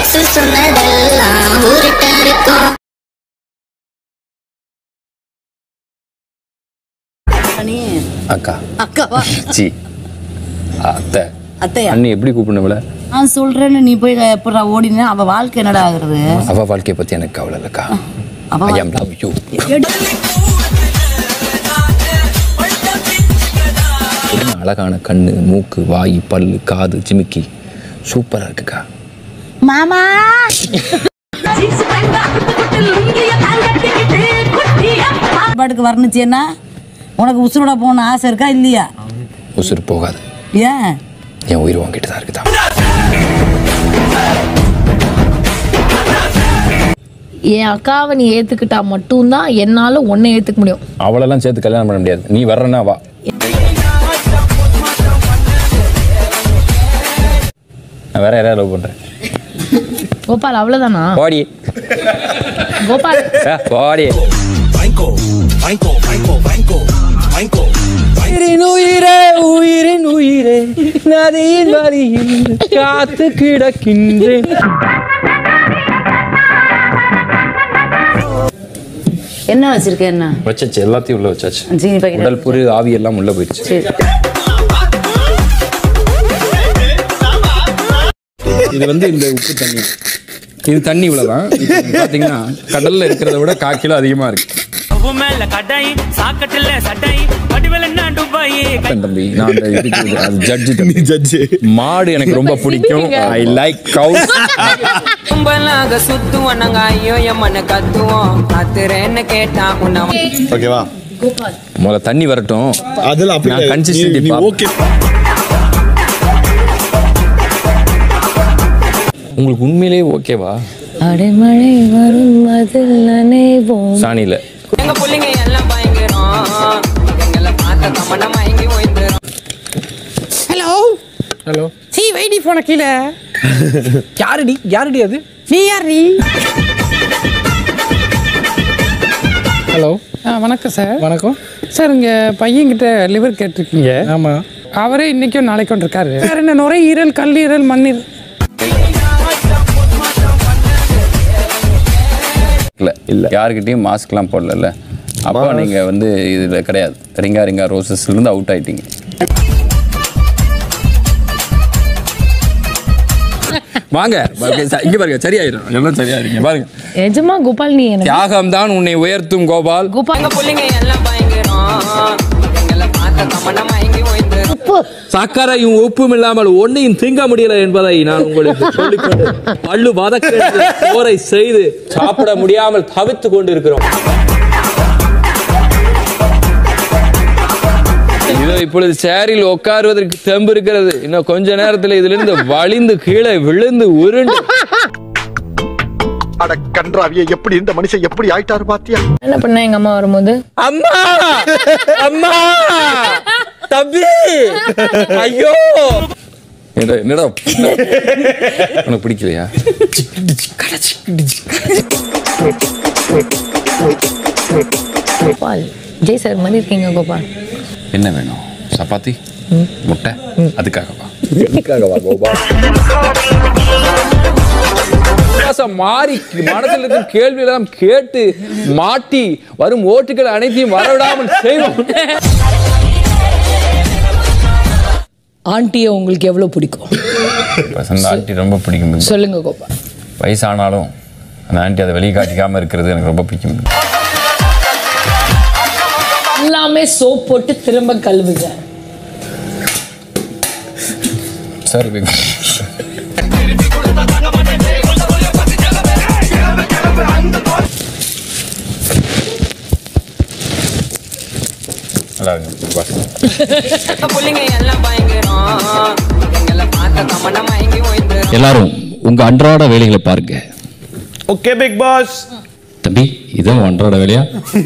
மனசு சொன்னதெல்லாம் ஊருட்ட இருக்கும் நீ அக்கா அக்காவா சி அத்தை அத்தையா அண்ணி எப்படி கூப்பிடணும்ல நான் சொல்றேன்னு நீ போய் எப்படா ஓடினா அவ வாழ்க்கை என்னடா ஆகுறது அவ வாழ்க்கையை பத்தி எனக்கு கவலை இல்லக்கா அவ ஐ வாழ்க்கை- ஆம் லவ் யூ அழகான கண்ணு மூக்கு வாய் பல்லு காது ஜிமிக்கி சூப்பரா இருக்குக்கா மாமா பாட்டுக்கு வரணுச்சேன்னா உனக்கு உசுரோட போகணும் ஆசை இருக்கா இல்லையா உசுறு போகாது ஏன் என் உயிர் வாங்கிட்டு தான் இருக்குதா என் அக்காவை நீ ஏத்துக்கிட்டா மட்டும்தான் என்னால உன்னை ஏத்துக்க முடியும் அவளெல்லாம் சேர்த்து கல்யாணம் பண்ண முடியாது நீ வர்றனா வா நான் வேற யாரையா லவ் பண்றேன் கோபால் அவ்வளவுதானா பாடி கோபால் பாடி உயிரின் உயிரே உயிரின் உயிரே நதியின் வழியில் காத்து கிடக்கின்றேன் என்ன வச்சிருக்க என்ன வச்சாச்சு எல்லாத்தையும் உள்ள வச்சாச்சு சீனி பாக்கெட் உடல் புரு ஆவி எல்லாம் உள்ள போயிடுச்சு சரி இது வந்து இந்த உப்பு தண்ணி இது தண்ணி இவ்வளவுதான் இது பாத்தீங்கன்னா கடல்ல இருக்கிறத விட கால் கிலோ அதிகமா இருக்கு மேல கடை சாக்கட்டுல சட்டை வடிவேல நான் துபாய் தம்பி நான் அந்த இதுக்கு அது ஜட்ஜு தம்பி ஜட்ஜு மாடு எனக்கு ரொம்ப பிடிக்கும் ஐ லைக் கவுஸ் கும்பலாக சுத்துவோம் நாங்க ஐயோ எம்மன கத்துவோம் கத்துறேன்னு கேட்டா உன்ன ஓகேவா முதல்ல தண்ணி வரட்டும் அதெல்லாம் அப்படி நான் இல்ல. consistency நீ- நீ பார்ப்பேன். ஓகே உங்களுக்கு உண்மையிலேயே ஓகேவா அடைமழை வரும் அதில் நினைவோம் சாணியில எங்க புள்ளைங்க எல்லாம் பயங்கரம் எங்களை பார்த்த கமன மயங்கி ஓய்ந்துரும் ஹலோ ஹலோ சீ வைடி போன கீழே யாருடி யாருடி அது நீ யார் நீ ஹலோ ஆ வணக்கம் சார் வணக்கம் சார் இங்கே பையன்கிட்ட லிவர் கேட்டிருக்கீங்க ஆமாம் அவரே இன்னைக்கும் நாளைக்கும் இருக்காரு சார் என்ன நுரையீரல் கல்லீரல் மண்ணீரல் இல்ல இல்ல யாருக்கிட்டையும் மாஸ்க்லாம் போடல அப்போ நீங்க வந்து இதுல கிடையாது ரிங்கா ரிங்கா ரோசஸ்ல இருந்து அவுட் ஆயிட்டீங்க வாங்க பாருங்க, ச- இங்க பாருங்க சரியாயிரும் எல்லாம் சரியாயிருங்க பாருங்க நிஜமா கோபால் நீ எனக்கு தியாகம் தான் உன்னை உயர்த்தும் கோபால் கோபால் எங்க புள்ளைங்க எல்லாம் பயங்கரம் எங்களை பார்த்த கமன மயங்கி ஓய்ந்துரும் சக்கரையும் உப்பும் இல்லாமல் ஒன்னையும் திங்க முடியல என்பதை நான் உங்களுக்கு சொல்லிக்கொண்டு பல்லு வதக்க சோறை செய்து சாப்பிட முடியாமல் தவித்துக் கொண்டிருக்கிறோம் இதோ இப்பொழுது சேரில் உட்காருவதற்கு தெம்பு இருக்கிறது இன்னும் கொஞ்ச நேரத்தில் இதிலிருந்து வலிந்து கீழே விழுந்து உருண்டு அட கன்றாவிய எப்படி இந்த மனுஷன் எப்படி ஆயிட்டாரு பாத்தியா என்ன பண்ண எங்க அம்மா வரும்போது அம்மா அம்மா தம்பி ஐயோ என்னடா என்னடா உனக்கு பிடிக்கலையா கோபால் ஜெய் சார் மாதிரி இருக்கீங்க கோபால் என்ன வேணும் சப்பாத்தி முட்டை அதுக்காகவா அதுக்காகவா கோபால் வித்தியாசம் மாறி மனதில் இருக்கும் கேள்வி எல்லாம் கேட்டு மாட்டி வரும் ஓட்டுகள் அனைத்தையும் வரவிடாமல் செய்வோம் ஆண்டியை உங்களுக்கு எவ்வளவு பிடிக்கும் அந்த ஆண்டி ரொம்ப பிடிக்கும் சொல்லுங்க கோபால் வயசானாலும் அந்த ஆண்டி அதை வெளியே காட்டிக்காம இருக்கிறது எனக்கு ரொம்ப பிடிக்கும் எல்லாமே சோப் போட்டு திரும்ப கழுவுங்க சார் நல்லா இருக்கு பாஸ் எங்க புள்ளைங்க எல்லாம் பயங்கரம் எங்களை பார்த்த கமன மயங்கி ஓய்ந்துரும் எல்லாரும் உங்க அன்றாட வேலைகளை பாருங்க ஓகே பிக் பாஸ் தம்பி இதான் அன்றாட வேலையா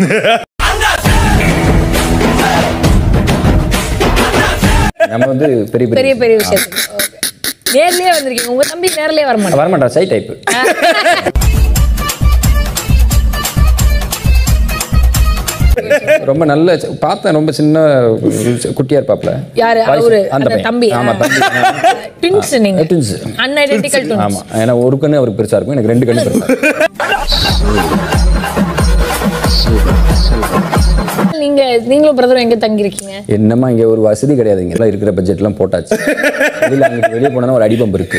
நம்ம வந்து பெரிய பெரிய பெரிய விஷயம் நேர்லயே வந்திருக்கீங்க உங்க தம்பி நேர்லயே வர மாட்டாங்க வரமாட்டா சை டைப் ரொம்ப நல்ல பார்த்தேன் ரொம்ப சின்ன குட்டியா இருப்பாப்ல யாரு Voice- அவரு அந்த அந்த பையன். தம்பி ஆமா தம்பி ட்வின்ஸ் நீங்க Twins. அன்ஐடென்டிக்கல் ட்வின்ஸ் ஆமா ஏன்னா ஒரு கண்ணு அவருக்கு பெருசா இருக்கும் எனக்கு ரெண்டு கண்ணு பெருசா இருக்கும். நீங்க நீங்களும் பிரதரும் எங்க தங்கி இருக்கீங்க என்னம்மா இங்க ஒரு வசதி கிடையாது இங்க எல்லாம் இருக்கிற பட்ஜெட் எல்லாம் போட்டாச்சு வெளியில அங்கிட்டு வெளியே போனா ஒரு அடிபம்பு இருக்கு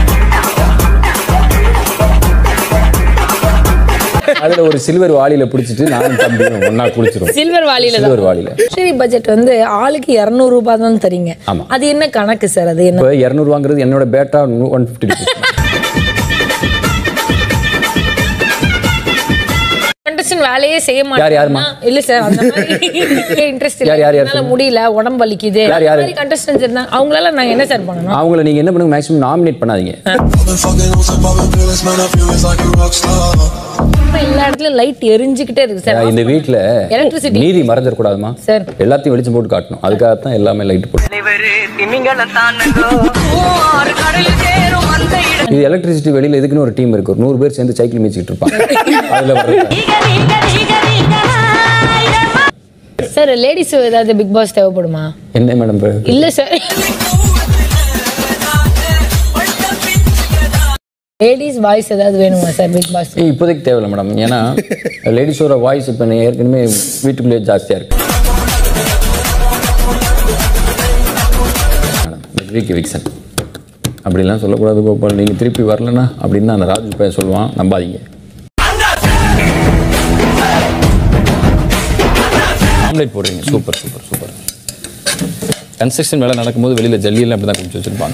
அதுல ஒரு சில்வர் வாளியில பிடிச்சிட்டு நானும் தம்பியும் ஒண்ணா குளிச்சிரும் சில்வர் வாலியில சில்வர் வாளியில சரி பட்ஜெட் வந்து ஆளுக்கு இருநூறு ரூபாய் தான் தரீங்க ஆமா. அது என்ன கணக்கு சார் அது என்ன இப்போ இரநூறுவாங்கிறது என்னோட பேட்டா ஒன் ஃபிஃப்டி ருபீஸ் கண்டஸ்டன் வேலையே செய்ய யார், யாரும்மா? மாட்டாங்க இல்ல சார் அந்த மாதிரி இன்ட்ரெஸ்ட் இல்ல யார், யார், யார் என்னால சொல்லுங்க. முடியல உடம்பு வலிக்குது யார், யாரு? கண்டஸ்டன்ஸ் இருந்தாங்க அவங்களால நாங்க என்ன சார் பண்ணணும் அவங்கள நீங்க என்ன பண்ணுங்க மேக்ஸிமம் நாமினேட் பண்ணாதீங்க இப்ப எல்லா இடத்துலயும் லைட் எரிஞ்சுக்கிட்டே இருக்கு சார் இந்த வீட்ல Electricity. நீதி மறைஞ்சிடக்கூடாதுமா சார். எல்லாத்தையும் வெளிச்சம் போட்டு காட்டணும் அதுக்காகத்தான் எல்லாமே லைட் போட்டு இது எலக்ட்ரிசிட்டி வெளியில எதுக்குன்னு ஒரு டீம் இருக்கு ஒரு நூறு பேர் சேர்ந்து சைக்கிள் மிதிச்சிட்டு இருப்பாங்க அதுல வர்றது சார் லேடிஸ் ஏதாவது பிக் பாஸ் தேவைப்படுமா என்ன மேடம் இல்ல சார் லேடிஸ் வாய்ஸ் ஏதாவது வேணுமா சார் பிக் பாஸ் இப்போதைக்கு தேவையில்லை மேடம் ஏன்னா லேடிஸோட வாய்ஸ் இப்போ ஏற்கனவே வீட்டுக்குள்ளேயே ஜாஸ்தியா இருக்கு மேடம் விக்கி விக்சன் அப்படிலாம் சொல்லக்கூடாது கோபால் நீங்கள் திருப்பி வரலனா அப்படின்னு தான் அந்த ராஜு பையன் சொல்லுவான் நம்பாதீங்க ஆம்லேட் போடுறீங்க சூப்பர் சூப்பர் சூப்பர் கன்ஸ்ட்ரக்ஷன் வேலை நடக்கும்போது வெளியில் ஜல்லியெல்லாம் அப்படி தான் குடிச்சு வச்சுருப்பாங்க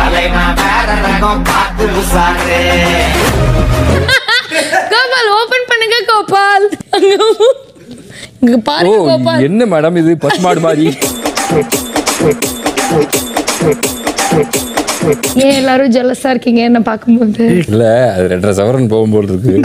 கோபால் ஓபன் பண்ணுங்க கோபால் இங்க ஓ பாருங்க கோபால் என்ன மேடம் இது பசுமாடு மாதிரி ஏன் எல்லாரும் ஜெலஸா இருக்கீங்க என்ன பார்க்கும்போது இல்ல அது ரெண்டரை சவரன் போகும்போது இருக்கு